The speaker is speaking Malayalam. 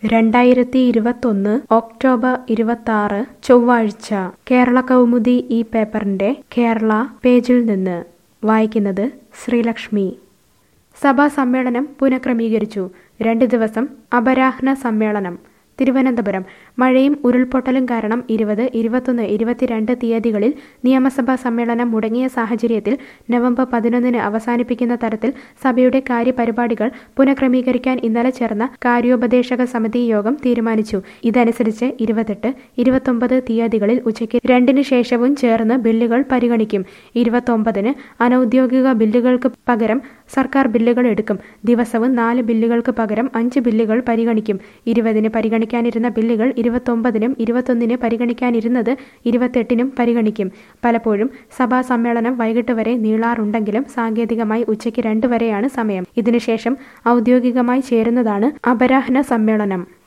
രണ്ടായിരത്തി ഇരുപത്തൊന്ന് ഒക്ടോബർ ഇരുപത്താറ് ചൊവ്വാഴ്ച കേരള കൗമുദി ഈ പേപ്പറിന്റെ കേരള പേജിൽ നിന്ന് വായിക്കുന്നത് ശ്രീലക്ഷ്മി സഭാ സമ്മേളനം പുനഃക്രമീകരിച്ചു രണ്ട് ദിവസം അപരാഹ്ന സമ്മേളനം തിരുവനന്തപുരം മഴയും ഉരുൾപൊട്ടലും കാരണം ഇരുപത് ഇരുപത്തൊന്ന് ഇരുപത്തിരണ്ട് തീയതികളിൽ നിയമസഭാ സമ്മേളനം മുടങ്ങിയ സാഹചര്യത്തിൽ നവംബർ പതിനൊന്നിന് അവസാനിപ്പിക്കുന്ന തരത്തിൽ സഭയുടെ കാര്യപരിപാടികൾ പുനഃക്രമീകരിക്കാൻ ഇന്നലെ ചേർന്ന കാര്യോപദേശക സമിതി യോഗം തീരുമാനിച്ചു ഇതനുസരിച്ച് ഇരുപത്തെട്ട് ഇരുപത്തൊമ്പത് തീയതികളിൽ ഉച്ചയ്ക്ക് രണ്ടിന് ശേഷവും ചേർന്ന് ബില്ലുകൾ പരിഗണിക്കും ഇരുപത്തൊമ്പതിന് അനൌദ്യോഗിക ബില്ലുകൾക്ക് പകരം സർക്കാർ ബില്ലുകൾ എടുക്കും ദിവസവും നാല് ബില്ലുകൾക്ക് പകരം അഞ്ച് ബില്ലുകൾ പരിഗണിക്കും ഇരുപതിന് പരിഗണിക്കാനിരുന്ന ബില്ലുകൾ ഇരുപത്തൊമ്പതിനും ഇരുപത്തൊന്നിന് പരിഗണിക്കാനിരുന്നത് ഇരുപത്തെട്ടിനും പരിഗണിക്കും പലപ്പോഴും സഭാ സമ്മേളനം വൈകിട്ട് വരെ നീളാറുണ്ടെങ്കിലും സാങ്കേതികമായി ഉച്ചയ്ക്ക് രണ്ട് വരെയാണ് സമയം ഇതിനുശേഷം ഔദ്യോഗികമായി ചേരുന്നതാണ് അപരാഹ്ന സമ്മേളനം